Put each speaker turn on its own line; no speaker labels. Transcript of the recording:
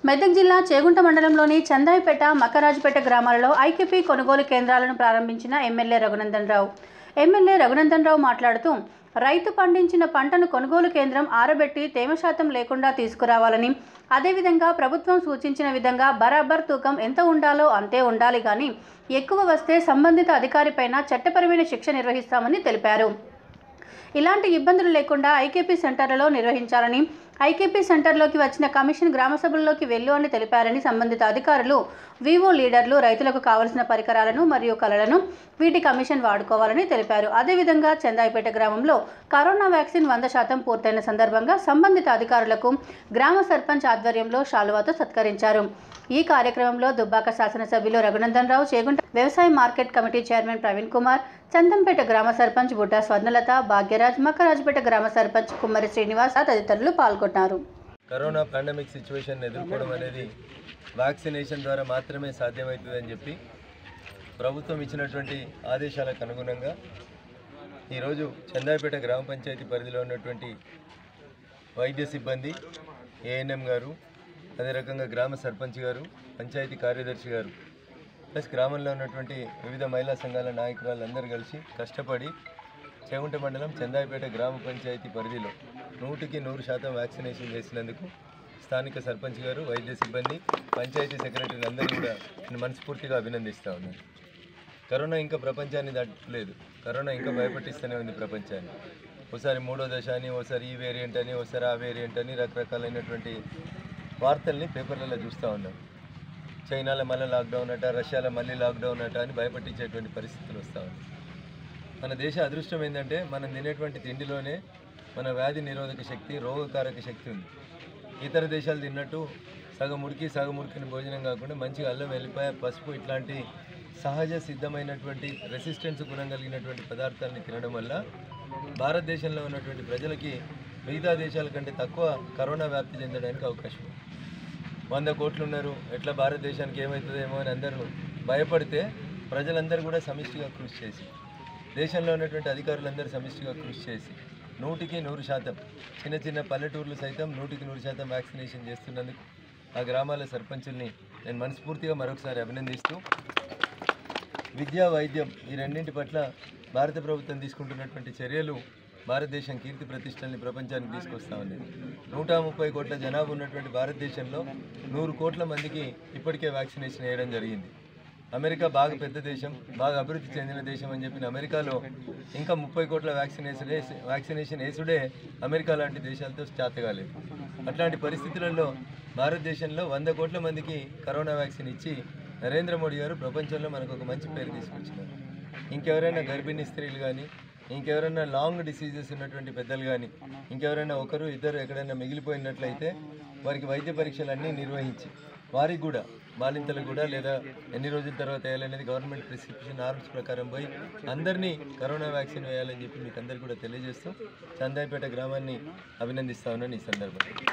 మెదక్ జిల్లా చేగుంట మండలంలోని చందాయిపేట మక్కరాజుపేట గ్రామాలలో ఐకేపీ కొనుగోలు కేంద్రాలను ప్రారంభించిన ఎమ్మెల్యే రఘునందన్ రావు ఎమ్మెల్యే రఘునందన్ రావు మాట్లాడుతూ రైతు పండించిన పంటను కొనుగోలు కేంద్రం ఆరబెట్టి తేమ శాతం లేకుండా తీసుకురావాలని అదేవిధంగా ప్రభుత్వం సూచించిన విధంగా బరాబర్ తూకం ఎంత ఉండాలో అంతే ఉండాలి కానీ ఎక్కువ వస్తే సంబంధిత అధికారిపైన చట్టపరమైన శిక్ష నిర్వహిస్తామని తెలిపారు ఇలాంటి ఇబ్బందులు లేకుండా ఐకేపీ సెంటర్లలో నిర్వహించాలని ఐకేపీ సెంటర్లోకి వచ్చిన కమిషన్ గ్రామ సభల్లోకి వెళ్ళు అని తెలిపారని సంబంధిత అధికారులు వివో లీడర్లు రైతులకు కావలసిన పరికరాలను మరియు కళలను వీటి కమిషన్ వాడుకోవాలని తెలిపారు అదేవిధంగా చందాయిపేట గ్రామంలో కరోనా వ్యాక్సిన్ వంద శాతం పూర్తయిన సందర్భంగా సంబంధిత అధికారులకు గ్రామ సర్పంచ్ ఆధ్వర్యంలో శాలువాతో సత్కరించారు ఈ కార్యక్రమంలో దుబ్బాక శాసనసభ్యులు రఘునందన్ రావు చేగుంట వ్యవసాయ market committee chairman Praveen Kumar Chandampet గ్రామ సర్పంచ్ బుడ్డా స్వర్ణలత భాగ్యరాజ్ మక్కరాజుపేట గ్రామ సర్పంచ్ కుమ్మరి శ్రీనివాస్ తదితరులు పాల్గొన్నారు
కరోనా పాండమిక్ సిచ్యువేషన్ ఎదుర్కోవడం అనేది వ్యాక్సినేషన్ ద్వారా మాత్రమే సాధ్యమవుతుందని చెప్పి ప్రభుత్వం ఇచ్చినటువంటి ఆదేశాలకు అనుగుణంగా ఈరోజు చందాయిపేట గ్రామ పంచాయతీ పరిధిలో ఉన్నటువంటి వైద్య సిబ్బంది ఏఎన్ఎం గారు అదే రకంగా గ్రామ సర్పంచ్ గారు పంచాయతీ కార్యదర్శి గారు ప్లస్ గ్రామంలో ఉన్నటువంటి వివిధ మహిళా సంఘాల నాయకురాలు అందరూ కలిసి కష్టపడి చేగుంట మండలం చందాయిపేట గ్రామ పంచాయతీ పరిధిలో నూటికి నూరు శాతం వ్యాక్సినేషన్ చేసినందుకు స్థానిక సర్పంచ్ గారు వైద్య సిబ్బంది పంచాయతీ సెక్రటరీలు అందరూ కూడా నేను మనస్ఫూర్తిగా అభినందిస్తూ ఉన్నాను కరోనా ఇంకా ప్రపంచాన్ని దాటలేదు కరోనా ఇంకా భయపెట్టిస్తూనే ఉంది ప్రపంచాన్ని ఒకసారి మూడో దశ అని ఒకసారి ఈ వేరియంట్ అని ఒకసారి ఆ వేరియంట్ అని రకరకాలైనటువంటి వార్తల్ని పేపర్లలో చూస్తూ ఉన్నాం చైనాలో మళ్ళీ లాక్డౌన్ అట రష్యాలో మళ్ళీ లాక్డౌన్ అట అని భయపట్టించేటువంటి పరిస్థితులు వస్తూ ఉన్నాయి మన దేశ అదృష్టం ఏంటంటే మనం తినేటువంటి తిండిలోనే మన వ్యాధి నిరోధక శక్తి రోగకారక శక్తి ఉంది ఇతర దేశాలు తిన్నట్టు సగం ఉడికి సగం ఉడికిన భోజనం కాకుండా మంచిగా అల్లం వెల్లిపాయ పసుపు ఇట్లాంటి సహజ సిద్ధమైనటువంటి రెసిస్టెన్స్ గుణం కలిగినటువంటి పదార్థాలని తినడం వల్ల భారతదేశంలో ఉన్నటువంటి ప్రజలకి మిగతా దేశాల కంటే తక్కువ కరోనా వ్యాప్తి చెందడానికి అవకాశం ఉంది వంద కోట్లు ఉన్నారు ఎట్లా భారతదేశానికి ఏమవుతుందేమో అని అందరూ భయపడితే ప్రజలందరూ కూడా సమిష్టిగా కృషి చేసి దేశంలో ఉన్నటువంటి అధికారులందరూ సమిష్టిగా కృషి చేసి నూటికి నూరు శాతం చిన్న చిన్న పల్లెటూర్లు సైతం నూటికి నూరు శాతం వ్యాక్సినేషన్ చేస్తున్నందుకు ఆ గ్రామాల సర్పంచుల్ని నేను మనస్ఫూర్తిగా మరొకసారి అభినందిస్తూ విద్యా వైద్యం ఈ రెండింటి పట్ల భారత ప్రభుత్వం తీసుకుంటున్నటువంటి చర్యలు భారతదేశం కీర్తి ప్రతిష్టల్ని ప్రపంచానికి తీసుకొస్తా ఉంది నూట ముప్పై కోట్ల జనాభా ఉన్నటువంటి భారతదేశంలో నూరు కోట్ల మందికి ఇప్పటికే వ్యాక్సినేషన్ వేయడం జరిగింది అమెరికా బాగా పెద్ద దేశం బాగా అభివృద్ధి చెందిన దేశం అని చెప్పిన అమెరికాలో ఇంకా ముప్పై కోట్ల వ్యాక్సినేషన్ వేసి వ్యాక్సినేషన్ వేసుడే అమెరికా లాంటి దేశాలతో చేత కాలేదు అట్లాంటి పరిస్థితులలో భారతదేశంలో వంద కోట్ల మందికి కరోనా వ్యాక్సిన్ ఇచ్చి నరేంద్ర మోడీ గారు ప్రపంచంలో మనకు ఒక మంచి పేరు తీసుకొచ్చినారు ఇంకెవరైనా గర్భిణీ స్త్రీలు కానీ ఇంకెవరైనా లాంగ్ డిసీజెస్ ఉన్నటువంటి పెద్దలు కానీ ఇంకెవరైనా ఒకరు ఇద్దరు ఎక్కడైనా మిగిలిపోయినట్లయితే వారికి వైద్య పరీక్షలు అన్నీ నిర్వహించి వారికి కూడా బాలింతలకు కూడా లేదా ఎన్ని రోజుల తర్వాత వేయాలనేది గవర్నమెంట్ ప్రిస్క్రిప్షన్ నార్మ్స్ ప్రకారం పోయి అందరినీ కరోనా వ్యాక్సిన్ వేయాలని చెప్పి మీకు అందరికీ కూడా తెలియజేస్తూ చందాయిపేట గ్రామాన్ని అభినందిస్తా ఉన్నాను ఈ సందర్భంగా